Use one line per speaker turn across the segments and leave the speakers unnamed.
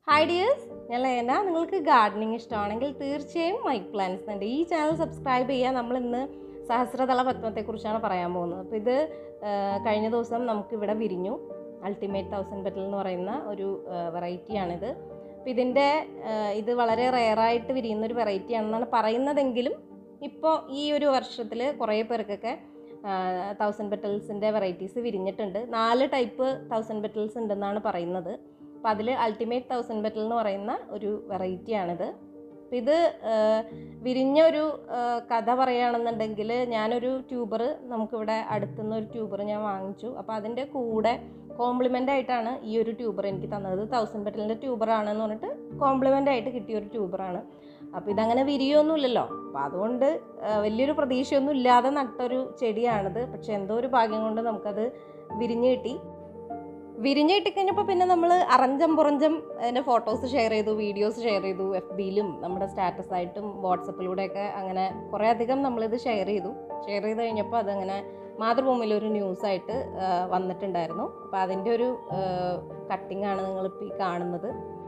hi dears ഞാൻ ലേന നിങ്ങൾക്ക് gardening ഇഷ്ടമാണെങ്കിൽ തീർച്ചയായും മൈക്ക് പ്ലാന്റ്സ് ഉണ്ട് ഈ ചാനൽ സബ്സ്ക്രൈബ് ചെയ്യുക നമ്മൾ ഇന്ന് സഹസ്രതല പത്മത്തെക്കുറിച്ചാണ് പറയാൻ പോകുന്നത് അപ്പോൾ ഇത് ആ, കഴിഞ്ഞ ദിവസം നമുക്കിവിടെ വിരിഞ്ഞു അൾട്ടിമേറ്റ് തൗസൻഡ് പെറ്റൽ എന്ന് പറയുന്ന ഒരു വെറൈറ്റിയാണിത് അപ്പോൾ ഇതിൻ്റെ ആ, ഇത് വളരെ റെയറായിട്ട് വിരിയുന്ന ഒരു വെറൈറ്റി ആണെന്നാണ് പറയുന്നതെങ്കിലും ഇപ്പോൾ ഈ ഒരു വർഷത്തിൽ കുറേ പേർക്കൊക്കെ തൗസൻഡ് പെറ്റൽസിൻ്റെ വെറൈറ്റീസ് വിരിഞ്ഞിട്ടുണ്ട് നാല് ടൈപ്പ് തൗസൻഡ് പെറ്റൽസ് ഉണ്ടെന്നാണ് പറയുന്നത് അപ്പോൾ അതിൽ അൾട്ടിമേറ്റ് തൗസൻഡ് പെറ്റൽ എന്ന് പറയുന്ന ഒരു വെറൈറ്റിയാണിത് അപ്പോൾ ഇത് ആ, വിരിഞ്ഞ ഒരു ആ, കഥ പറയുകയാണെന്നുണ്ടെങ്കിൽ ഞാനൊരു ട്യൂബർ നമുക്കിവിടെ അടുത്തുനിന്ന് ഒരു ട്യൂബർ ഞാൻ വാങ്ങിച്ചു അപ്പോൾ അതിൻ്റെ കൂടെ കോംപ്ലിമെൻ്റ് ആയിട്ടാണ് ഈ ഒരു ട്യൂബർ എനിക്ക് തന്നത് തൗസൻഡ് പെറ്റലിൻ്റെ ട്യൂബറാണെന്ന് പറഞ്ഞിട്ട് കോംപ്ലിമെൻ്റ് ആയിട്ട് കിട്ടിയ ഒരു ട്യൂബറാണ് അപ്പോൾ ഇതങ്ങനെ വിരിയൊന്നുമില്ലല്ലോ അപ്പോൾ അതുകൊണ്ട് ആ, വലിയൊരു പ്രതീക്ഷയൊന്നും ഇല്ലാതെ നട്ടൊരു ചെടിയാണിത് പക്ഷെ എന്തോ ഒരു ഭാഗ്യം കൊണ്ട് നമുക്കത് വിരിഞ്ഞ് കിട്ടി വിരിഞ്ഞ് കിട്ടിക്കഴിഞ്ഞപ്പോൾ പിന്നെ നമ്മൾ അറഞ്ചം പുറഞ്ചം അതിൻ്റെ ഫോട്ടോസ് ഷെയർ ചെയ്തു വീഡിയോസ് ഷെയർ ചെയ്തു എഫ് ബിയിലും നമ്മുടെ സ്റ്റാറ്റസ് ആയിട്ടും വാട്സപ്പിലൂടെയൊക്കെ അങ്ങനെ കുറേ അധികം നമ്മളിത് ഷെയർ ചെയ്തു ഷെയർ ചെയ്ത് കഴിഞ്ഞപ്പോൾ അതങ്ങനെ മാതൃഭൂമിയിൽ ഒരു ന്യൂസായിട്ട് വന്നിട്ടുണ്ടായിരുന്നു അപ്പോൾ അതിൻ്റെ ഒരു കട്ടിംഗ് ആണ് നിങ്ങളിപ്പോൾ ഈ കാണുന്നത്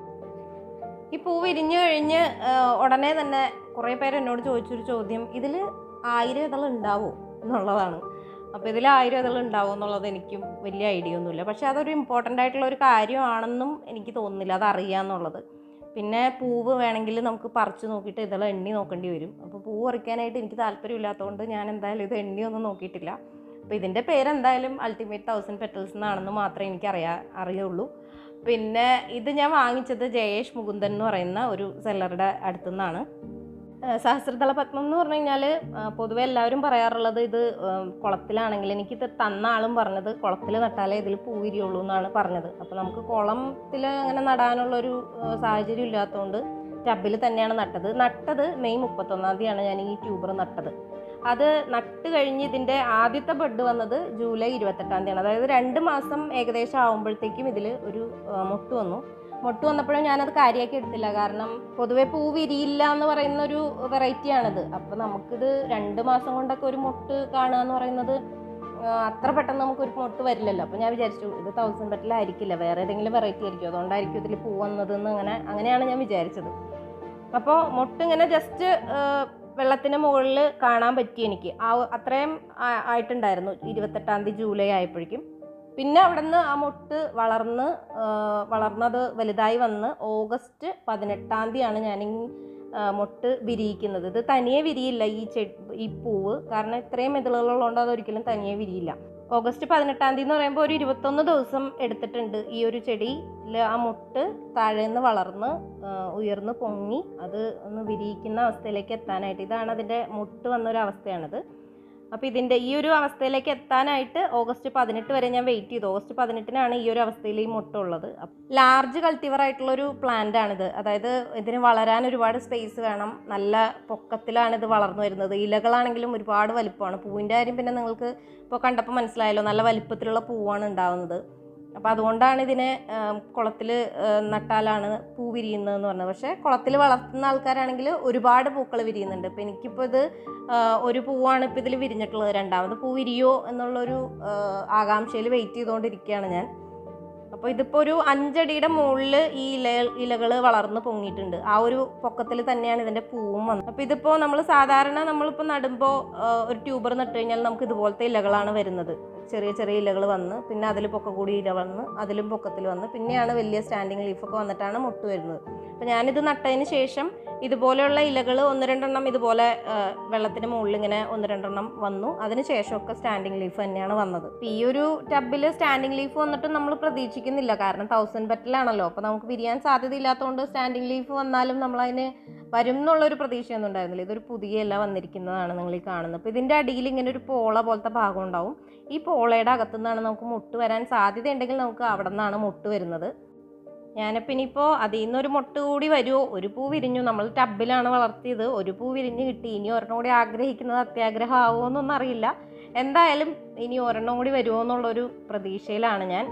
ഈ പൂ വിരിഞ്ഞു കഴിഞ്ഞ് ആ, ഉടനെ തന്നെ കുറേ പേര് എന്നോട് ചോദിച്ചൊരു ചോദ്യം ഇതിൽ ആയിരം ഇതൾ ഉണ്ടാവോ എന്നുള്ളതാണ് അപ്പോൾ ഇതിൽ ആയിരം ഇതൾ ഉണ്ടാവും എന്നുള്ളത് എനിക്കും വലിയ ഐഡിയ ഒന്നുമില്ല പക്ഷേ അതൊരു ഇമ്പോർട്ടൻ്റ് ആയിട്ടുള്ള ഒരു കാര്യമാണെന്നും എനിക്ക് തോന്നുന്നില്ല അത് അറിയാമെന്നുള്ളത് പിന്നെ പൂവ് വേണമെങ്കിൽ നമുക്ക് പറിച്ച് നോക്കിയിട്ട് ഇതൾ എണ്ണി നോക്കേണ്ടി വരും അപ്പോൾ പൂവ് പറിക്കാനായിട്ട് എനിക്ക് താല്പര്യമില്ലാത്തതുകൊണ്ട് ഞാൻ എന്തായാലും ഇത് എണ്ണിയൊന്നും നോക്കിയിട്ടില്ല അപ്പോൾ ഇതിൻ്റെ പേര് എന്തായാലും അൾട്ടിമേറ്റ് തൗസൻഡ് പെറ്റൽസ് എന്നാണെന്ന് മാത്രമേ എനിക്ക് അറിയാ അറിയുള്ളൂ പിന്നെ ഇത് ഞാൻ വാങ്ങിച്ചത് ജയേഷ് മുകുന്ദൻ എന്ന് പറയുന്ന ഒരു സെല്ലറുടെ അടുത്തു നിന്നാണ് ഏഹ് സഹസ്രദള പത്മം എന്ന് പറഞ്ഞു കഴിഞ്ഞാൽ പൊതുവെ എല്ലാവരും പറയാറുള്ളത് ഇത് ഏഹ് കുളത്തിലാണെങ്കിൽ എനിക്കിത് തന്ന ആളും പറഞ്ഞത് കുളത്തിൽ നട്ടാലേ ഇതിൽ പൂ വിരിയുള്ളൂ എന്നാണ് പറഞ്ഞത് അപ്പോൾ നമുക്ക് കുളത്തിൽ അങ്ങനെ നടാനുള്ളൊരു ഏഹ് സാഹചര്യം ഇല്ലാത്തതുകൊണ്ട് ടബിൽ തന്നെയാണ് നട്ടത് നട്ടത് മെയ് മുപ്പത്തൊന്നാം തീയതിയാണ് ഞാൻ ഈ ട്യൂബർ നട്ടത് അത് നട്ട് കഴിഞ്ഞ് ഇതിൻ്റെ ആദ്യത്തെ ബെഡ് വന്നത് ജൂലൈ ഇരുപത്തെട്ടാം തീയതിയാണ് അതായത് രണ്ട് മാസം ഏകദേശം ആകുമ്പോഴത്തേക്കും ഇതിൽ ഒരു ആ, മൊട്ട് വന്നു മൊട്ട് വന്നപ്പോഴും ഞാനത് കാര്യമാക്കി എടുത്തില്ല കാരണം പൊതുവെ പൂ വിരിയില്ല എന്ന് പറയുന്ന ഒരു വെറൈറ്റിയാണിത് അപ്പോൾ നമുക്കിത് രണ്ട് മാസം കൊണ്ടൊക്കെ ഒരു മൊട്ട് കാണുക എന്ന് പറയുന്നത് ആ, അത്ര പെട്ടെന്ന് നമുക്കൊരു മൊട്ട് വരില്ലല്ലോ അപ്പോൾ ഞാൻ വിചാരിച്ചു ഇത് തൗസൻഡ് പെറ്റലായിരിക്കില്ല വേറെ ഏതെങ്കിലും വെറൈറ്റി ആയിരിക്കും അതുകൊണ്ടായിരിക്കും ഇതിൽ പൂ വന്നതെന്ന് അങ്ങനെ അങ്ങനെയാണ് ഞാൻ വിചാരിച്ചത് അപ്പോൾ മൊട്ട് ഇങ്ങനെ ജസ്റ്റ് വെള്ളത്തിന് മുകളിൽ കാണാൻ പറ്റി എനിക്ക് ആ അത്രയും ആ- ആയിട്ടുണ്ടായിരുന്നു ഇരുപത്തെട്ടാം തീയതി ജൂലൈ ആയപ്പോഴേക്കും പിന്നെ അവിടുന്ന് ആ മൊട്ട് വളർന്ന് ആ, വളർന്നത് വലുതായി വന്ന് ഓഗസ്റ്റ് പതിനെട്ടാം തീയതിയാണ് ഞാൻ ഈ ആ, മൊട്ട് വിരിയിക്കുന്നത് ഇത് തനിയെ വിരിയില്ല ഈ ചെ ഈ പൂവ് കാരണം ഇത്രയും ഇതളുകളുള്ളതുകൊണ്ട് അതൊരിക്കലും തനിയെ വിരിയില്ല ഓഗസ്റ്റ് പതിനെട്ടാം തീയതി എന്ന് പറയുമ്പോൾ ഒരു ഇരുപത്തൊന്ന് ദിവസം എടുത്തിട്ടുണ്ട് ഈ ഒരു ചെടിയിൽ ആ മുട്ട് താഴേന്ന് വളർന്ന് ആ, ഉയർന്ന് പൊങ്ങി അത് ഒന്ന് വിരിയിക്കുന്ന അവസ്ഥയിലേക്ക് എത്താനായിട്ട് ഇതാണ് അതിൻ്റെ മുട്ട് വന്നൊരു അവസ്ഥയാണിത് അപ്പോൾ ഇതിൻ്റെ ഈ ഒരു അവസ്ഥയിലേക്ക് എത്താനായിട്ട് ഓഗസ്റ്റ് പതിനെട്ട് വരെ ഞാൻ വെയിറ്റ് ചെയ്തു ഓഗസ്റ്റ് പതിനെട്ടിനാണ് ഈ ഒരു അവസ്ഥയിൽ ഈ മുട്ടുള്ളത് ലാർജ് കൾട്ടിവർ ആയിട്ടുള്ളൊരു പ്ലാന്റ് ആണിത് അതായത് ഇതിന് വളരാൻ ഒരുപാട് സ്പേസ് വേണം നല്ല പൊക്കത്തിലാണ് ഇത് വളർന്നു വരുന്നത് ഇലകളാണെങ്കിലും ഒരുപാട് വലിപ്പമാണ് പൂവിൻ്റെ കാര്യം പിന്നെ നിങ്ങൾക്ക് ഇപ്പോൾ കണ്ടപ്പോൾ മനസ്സിലായല്ലോ നല്ല വലിപ്പത്തിലുള്ള പൂവാണ് ഉണ്ടാവുന്നത് അപ്പോൾ അതുകൊണ്ടാണ് ഇതിനെ കുളത്തിൽ നട്ടാലാണ് പൂ വിരിയുന്നതെന്ന് പറഞ്ഞത് പക്ഷേ കുളത്തിൽ വളർത്തുന്ന ആൾക്കാരാണെങ്കിൽ ഒരുപാട് പൂക്കൾ വിരിയുന്നുണ്ട് ഇപ്പോൾ എനിക്കിപ്പോൾ ഇത് ആ, ഒരു പൂവാണ് ഇപ്പോൾ ഇതിൽ വിരിഞ്ഞിട്ടുള്ളത് രണ്ടാമത് പൂ വിരിയോ എന്നുള്ളൊരു ആകാംക്ഷയിൽ വെയിറ്റ് ചെയ്തുകൊണ്ടിരിക്കുകയാണ് ഞാൻ അപ്പോൾ ഇതിപ്പോൾ ഒരു അഞ്ചടിയുടെ മുകളിൽ ഈ ഇല ഇലകൾ വളർന്ന് പൊങ്ങിയിട്ടുണ്ട് ആ ഒരു പൊക്കത്തിൽ തന്നെയാണ് ഇതിൻ്റെ പൂവും വന്നത് അപ്പോൾ ഇതിപ്പോൾ നമ്മൾ സാധാരണ നമ്മളിപ്പോൾ നടുമ്പോൾ ഒരു ട്യൂബർ നട്ട് കഴിഞ്ഞാൽ നമുക്ക് ഇതുപോലത്തെ ഇലകളാണ് വരുന്നത് ചെറിയ ചെറിയ ഇലകൾ വന്ന് പിന്നെ അതിൽ പൊക്ക കൂടി ഇല വന്ന് അതിലും പൊക്കത്തിൽ വന്ന് പിന്നെയാണ് വലിയ സ്റ്റാൻഡിങ് ലീഫൊക്കെ വന്നിട്ടാണ് മുട്ട് വരുന്നത് അപ്പോൾ ഞാനിത് നട്ടതിന് ശേഷം ഇതുപോലെയുള്ള ഇലകൾ ഒന്ന് രണ്ടെണ്ണം ഇതുപോലെ ആ, വെള്ളത്തിന് മുകളിൽ ഇങ്ങനെ ഒന്ന് രണ്ടെണ്ണം വന്നു അതിന് ശേഷമൊക്കെ സ്റ്റാൻഡിങ് ലീഫ് തന്നെയാണ് വന്നത് ഇപ്പം ഈ ഒരു ടബിൽ സ്റ്റാൻഡിങ് ലീഫ് വന്നിട്ട് നമ്മൾ പ്രതീക്ഷിക്കുന്നില്ല കാരണം തൗസൻഡ് ബെറ്റിലാണല്ലോ അപ്പോൾ നമുക്ക് വിരിയാൻ സാധ്യതയില്ലാത്തതുകൊണ്ട് സ്റ്റാൻഡിങ് ലീഫ് വന്നാലും നമ്മളതിന് വരും എന്നുള്ളൊരു പ്രതീക്ഷയൊന്നും ഉണ്ടായിരുന്നില്ല ഇതൊരു പുതിയ ഇല വന്നിരിക്കുന്നതാണ് നിങ്ങൾ ഈ കാണുന്നത് അപ്പോൾ ഇതിൻ്റെ അടിയിൽ ഇങ്ങനെ ഒരു പോള പോലത്തെ ഭാഗം ഉണ്ടാവും ഈ പോളയുടെ അകത്തു നിന്നാണ് നമുക്ക് മുട്ട് വരാൻ സാധ്യതയുണ്ടെങ്കിൽ നമുക്ക് അവിടെ നിന്നാണ് മുട്ട് വരുന്നത് ഞാനിപ്പോൾ ഇനിയിപ്പോൾ അതിൽ നിന്നൊരു മുട്ട് കൂടി വരുമോ ഒരു പൂ വിരിഞ്ഞു നമ്മൾ ടബിലാണ് വളർത്തിയത് ഒരു പൂ വിരിഞ്ഞ് കിട്ടി ഇനി ഒരെണ്ണം കൂടി ആഗ്രഹിക്കുന്നത് അത്യാഗ്രഹം ആവുമോ എന്നൊന്നും അറിയില്ല എന്തായാലും ഇനി ഒരെണ്ണം കൂടി വരുമോ എന്നുള്ളൊരു പ്രതീക്ഷയിലാണ് ഞാൻ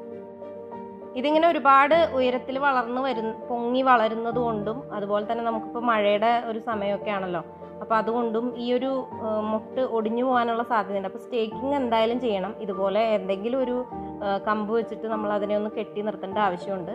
ഇതിങ്ങനെ ഒരുപാട് ഉയരത്തിൽ വളർന്ന് വരുന്ന പൊങ്ങി വളരുന്നത് കൊണ്ടും അതുപോലെ തന്നെ നമുക്കിപ്പോൾ മഴയുടെ ഒരു സമയമൊക്കെ ആണല്ലോ അപ്പോൾ അതുകൊണ്ടും ഈ ഒരു ആ, മുട്ട് ഒടിഞ്ഞു പോകാനുള്ള സാധ്യതയുണ്ട് അപ്പോൾ സ്റ്റേക്കിംഗ് എന്തായാലും ചെയ്യണം ഇതുപോലെ എന്തെങ്കിലും ഒരു ആ, കമ്പ് വെച്ചിട്ട് നമ്മൾ അതിനെ ഒന്ന് കെട്ടി നിർത്തേണ്ട ആവശ്യമുണ്ട്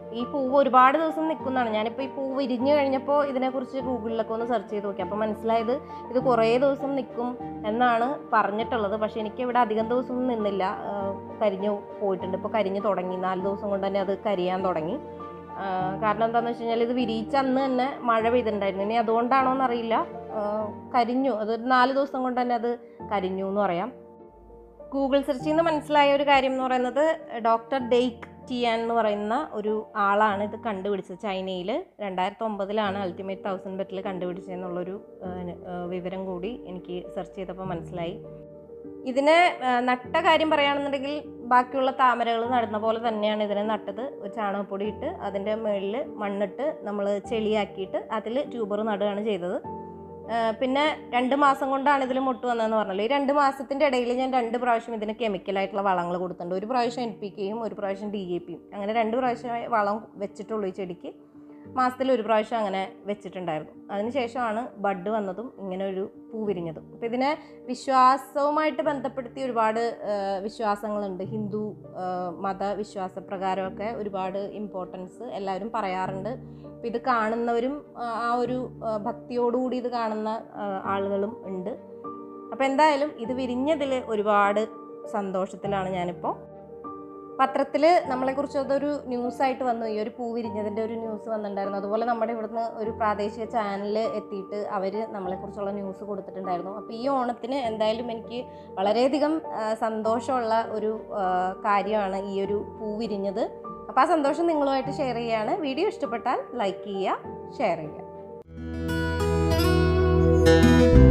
ഈ പൂവ് ഒരുപാട് ദിവസം നിൽക്കുന്നതാണ് ഞാനിപ്പോൾ ഈ പൂവ് വിരിഞ്ഞു കഴിഞ്ഞപ്പോൾ ഇതിനെക്കുറിച്ച് ഗൂഗിളിലൊക്കെ ഒന്ന് സെർച്ച് ചെയ്ത് നോക്കി അപ്പോൾ മനസ്സിലായത് ഇത് കുറേ ദിവസം നിൽക്കും എന്നാണ് പറഞ്ഞിട്ടുള്ളത് പക്ഷേ എനിക്ക് ഇവിടെ അധികം ദിവസം നിന്നില്ല ആ, കരിഞ്ഞു പോയിട്ടുണ്ട് ഇപ്പോൾ കരിഞ്ഞു തുടങ്ങി നാല് ദിവസം കൊണ്ട് തന്നെ അത് കരിയാൻ തുടങ്ങി ആ, കാരണം എന്താണെന്ന് വെച്ച് കഴിഞ്ഞാൽ ഇത് വിരിയിച്ച അന്ന് തന്നെ മഴ പെയ്തിട്ടുണ്ടായിരുന്നു ഇനി അതുകൊണ്ടാണോ എന്നറിയില്ല ആ, കരിഞ്ഞു അത് ഒരു നാല് ദിവസം കൊണ്ട് തന്നെ അത് കരിഞ്ഞു എന്ന് പറയാം ഗൂഗിൾ സെർച്ചിൽ നിന്ന് മനസ്സിലായ ഒരു കാര്യം എന്ന് പറയുന്നത് ഡോക്ടർ ഡെയ്ക്ക് ടിയാൻ എന്ന് പറയുന്ന ഒരു ആളാണ് ഇത് കണ്ടുപിടിച്ചത് ചൈനയിൽ രണ്ടായിരത്തി ഒമ്പതിലാണ് അൾട്ടിമേറ്റ് തൗസൻഡ് ബെറ്റിൽ കണ്ടുപിടിച്ചതെന്നുള്ളൊരു ആ, ആ, വിവരം കൂടി എനിക്ക് സെർച്ച് ചെയ്തപ്പോൾ മനസ്സിലായി ഇതിനെ ആ, നട്ട കാര്യം പറയുകയാണെന്നുണ്ടെങ്കിൽ ബാക്കിയുള്ള താമരകൾ നടുന്ന പോലെ തന്നെയാണ് ഇതിനെ നട്ടത് ഒരു ചാണകപ്പൊടി ഇട്ട് അതിൻ്റെ മുകളിൽ മണ്ണിട്ട് നമ്മൾ ചെളിയാക്കിയിട്ട് അതിൽ ട്യൂബർ നടുകയാണ് ചെയ്തത് ആ, പിന്നെ രണ്ട് മാസം കൊണ്ടാണ് ഇതിൽ മുട്ട് വന്നതെന്ന് പറഞ്ഞല്ലോ ഈ രണ്ട് മാസത്തിൻ്റെ ഇടയിൽ ഞാൻ രണ്ട് പ്രാവശ്യം ഇതിന് കെമിക്കലായിട്ടുള്ള വളങ്ങൾ കൊടുത്തിട്ടുണ്ട് ഒരു പ്രാവശ്യം എൻ പി കെയും ഒരു പ്രാവശ്യം ഡി എ പിയും അങ്ങനെ രണ്ട് പ്രാവശ്യം വളം വെച്ചിട്ടുള്ളൂ ഈ ചെടിക്ക് മാസത്തിൽ ഒരു പ്രാവശ്യം അങ്ങനെ വെച്ചിട്ടുണ്ടായിരുന്നു അതിനുശേഷമാണ് ബഡ് വന്നതും ഇങ്ങനെ ഒരു പൂ വിരിഞ്ഞതും അപ്പോൾ ഇതിനെ വിശ്വാസവുമായിട്ട് ബന്ധപ്പെടുത്തി ഒരുപാട് ആ, വിശ്വാസങ്ങളുണ്ട് ഹിന്ദു ആ, മത വിശ്വാസപ്രകാരമൊക്കെ ഒരുപാട് ഇമ്പോർട്ടൻസ് എല്ലാവരും പറയാറുണ്ട് അപ്പോൾ ഇത് കാണുന്നവരും ആ, ആ ഒരു ആ, ഭക്തിയോടുകൂടി ഇത് കാണുന്ന ആ, ആളുകളും ഉണ്ട് അപ്പോൾ എന്തായാലും ഇത് വിരിഞ്ഞതിൽ ഒരുപാട് സന്തോഷത്തിലാണ് ഞാനിപ്പോൾ പത്രത്തിൽ നമ്മളെക്കുറിച്ച് അതൊരു ന്യൂസായിട്ട് വന്നു ഈ ഒരു പൂ വിരിഞ്ഞതിൻ്റെ ഒരു ന്യൂസ് വന്നിട്ടുണ്ടായിരുന്നു അതുപോലെ നമ്മുടെ ഇവിടുന്ന് ഒരു പ്രാദേശിക ചാനലിൽ എത്തിയിട്ട് അവർ നമ്മളെക്കുറിച്ചുള്ള ന്യൂസ് കൊടുത്തിട്ടുണ്ടായിരുന്നു അപ്പോൾ ഈ ഓണത്തിന് എന്തായാലും എനിക്ക് വളരെയധികം ആ, സന്തോഷമുള്ള ഒരു ആ, കാര്യമാണ് ഈ ഒരു പൂ വിരിഞ്ഞത് അപ്പോൾ ആ സന്തോഷം നിങ്ങളുമായിട്ട് ഷെയർ ചെയ്യുകയാണ് വീഡിയോ ഇഷ്ടപ്പെട്ടാൽ ലൈക്ക് ചെയ്യുക ഷെയർ ചെയ്യുക